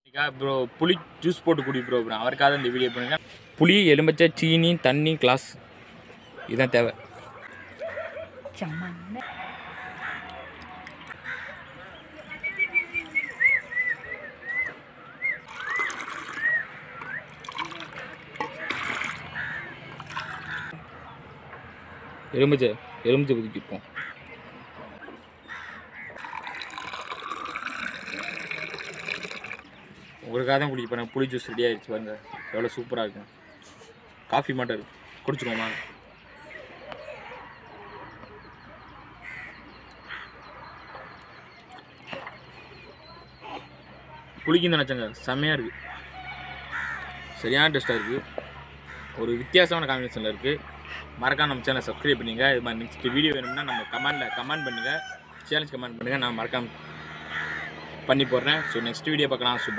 bro புளி juice போட்டு குடி ப்ரோ ப்ரோ அவருக்காக இந்த வீடியோ பண்ணுங்க புளி எலுமிச்சை சீனி தண்ணி கிளாஸ் இதுதான் தேவை செம்மண்ண எலுமிச்சை எலுமிச்சை புதுக்கிப்போம் உங்களுக்காக தான் குடிக்க போகிறேன் புளி ஜூஸ் ரெடி ஆயிடுச்சு பாருங்க எவ்வளோ சூப்பராக இருக்கும் காஃபி மட்டும் இருக்கு குடிச்சிருவோமா புளிக்கும் நினச்சங்க செம்மையாக இருக்குது சரியான டேஸ்ட்டாக இருக்குது ஒரு வித்தியாசமான காம்பினேஷனில் இருக்குது மறக்காம நம்ம சேனலை சப்ஸ்கிரைப் பண்ணுங்க இது மாதிரி நெக்ஸ்ட் வீடியோ வேணும்னா நம்ம கமெண்டில் கமெண்ட் பண்ணுங்கள் சேனல்ஸ் கமெண்ட் பண்ணுங்கள் நான் மறக்காம பண்ணி போடுறேன் ஸோ நெக்ஸ்ட் வீடியோ பார்க்கலாம் ஸோ